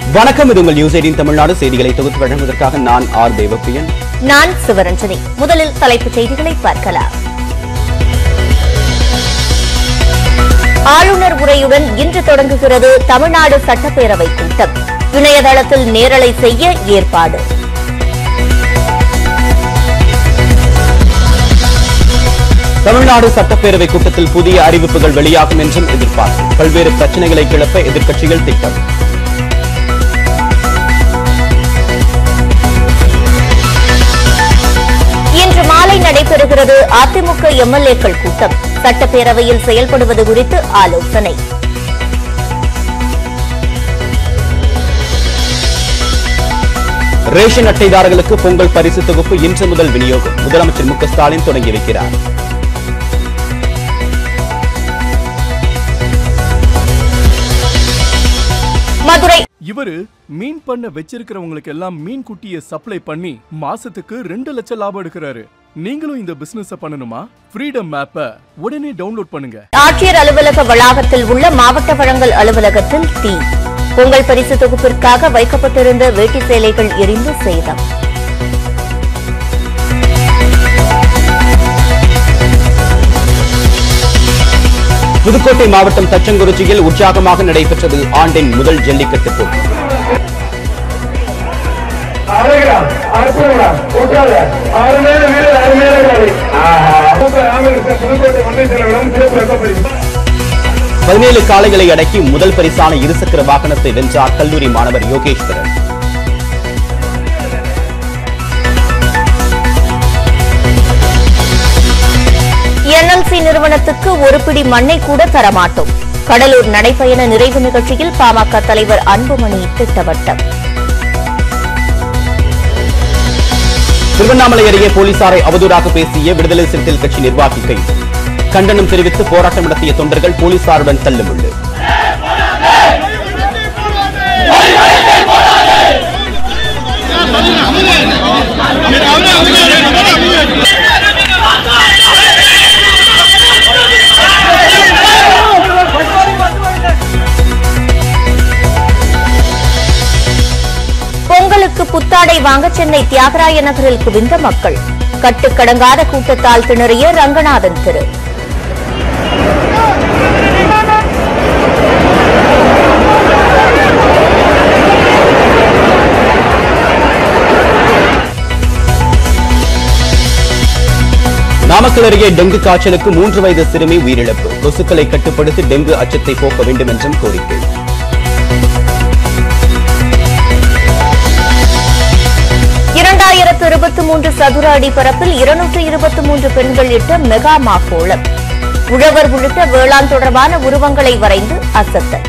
வணக்கம் இது உங்கள் நியூஸ் எயிட்டின் தமிழ்நாடு செய்திகளை தொகுத்து வழங்குவதற்காக நான் ஆர் தேவப்பிரியன் நான் சிவரஞ்சனி முதலில் தலைப்புச் செய்திகளை பார்க்கலாம் ஆளுநர் உரையுடன் இன்று தொடங்குகிறது தமிழ்நாடு சட்டப்பேரவை கூட்டம் இணையதளத்தில் நேரலை செய்ய ஏற்பாடு தமிழ்நாடு சட்டப்பேரவை கூட்டத்தில் புதிய அறிவிப்புகள் வெளியாகும் என்றும் எதிர்பார்ப்பு பல்வேறு பிரச்சனைகளை கிளப்ப எதிர்க்கட்சிகள் திட்டம் இன்று மாலை நடைபெறுகிறது அதிமுக எம்எல்ஏக்கள் கூட்டம் சட்டப்பேரவையில் செயல்படுவது குறித்து ஆலோசனை ரேஷன் அட்டைதாரர்களுக்கு பொங்கல் பரிசு தொகுப்பு இன்று முதல் விநியோகம் முதலமைச்சர் மு க ஸ்டாலின் தொடங்கி வைக்கிறார் மதுரை இவரு மீன் பண்ண வச்சிருக்கிறவங்களுக்கு எல்லாம் மீன் குட்டியை சப்ளை பண்ணி மாசத்துக்கு ரெண்டு லட்சம் லாபம் எடுக்கிறாரு நீங்களும் இந்த பிசினஸ் பண்ணணுமா ஃப்ரீடம் மேப்பை உடனே டவுன்லோட் பண்ணுங்க ஆட்சியர் அலுவலக வளாகத்தில் உள்ள மாவட்ட வழங்கல் அலுவலகத்தில் தீ பொங்கல் பரிசு தொகுப்பிற்காக வைக்கப்பட்டிருந்த வேட்டி சேலைகள் எரிந்து சேதம் புதுக்கோட்டை மாவட்டம் தச்சங்குறிச்சியில் உற்சாகமாக நடைபெற்றது ஆண்டின் முதல் ஜல்லிக்கட்டு போட்டி அரைகிறான் அற்புதம் உட்கார அருமையான வீரர் அருமையான காலை ராமகிருஷ்ண புதுக்கோட்டை மண்ணை செலவிடம் சிறப்பு வெப்பப்பரிசு பதினேழு காளைகளை அடக்கி முதல் பரிசான இருசக்கர வாகனத்தை வென்றார் கல்லூரி மாணவர் யோகேஸ்வரன் என்எல்சி நிறுவனத்துக்கு ஒரு பிடி மண்ணை கூட தரமாட்டோம் கடலூர் நடைபயண நிறைவு நிகழ்ச்சியில் பாமக தலைவர் அன்புமணி திட்டவட்டம் திருவண்ணாமலை அருகே போலீசாரை அவதூறாக பேசிய விடுதலை சிறுத்தைகள் கட்சி நிர்வாகி கைது கண்டனம் தெரிவித்து போராட்டம் நடத்திய தொண்டர்கள் போலீசாருடன் தள்ளுமுள்ளு பொங்கலுக்கு புத்தாடை வாங்க சென்னை தியாகராய நகரில் குவிந்த மக்கள் கட்டுக்கடங்காத கூட்டத்தால் திணறிய ரங்கநாதன் திரு நாமக்கல் அருகே டெங்கு காய்ச்சலுக்கு மூன்று வயது சிறுமி உயிரிழப்பு கொசுக்களை கட்டுப்படுத்தி டெங்கு அச்சத்தை போக்க வேண்டும் என்றும் கோரிக்கை இரண்டாயிரத்து இருபத்தி மூன்று சதுர அடி பரப்பில் இருநூற்று இருபத்தி மூன்று பெண்கள் இட்ட மெகா மாக்கோளம் உழவர் உள்ளிட்ட வேளாண் தொடர்பான உருவங்களை வரைந்து அசத்தல்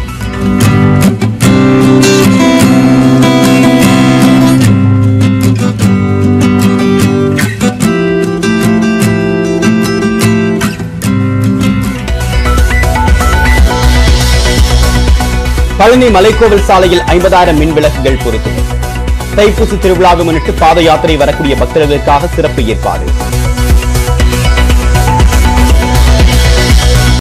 பழனி மலைக்கோவில் சாலையில் ஐம்பதாயிரம் மின் விளக்குகள் பொருத்தும் தைப்பூசி திருவிழாவை முன்னிட்டு பாத யாத்திரை வரக்கூடிய பக்தர்களுக்காக சிறப்பு ஏற்பாடு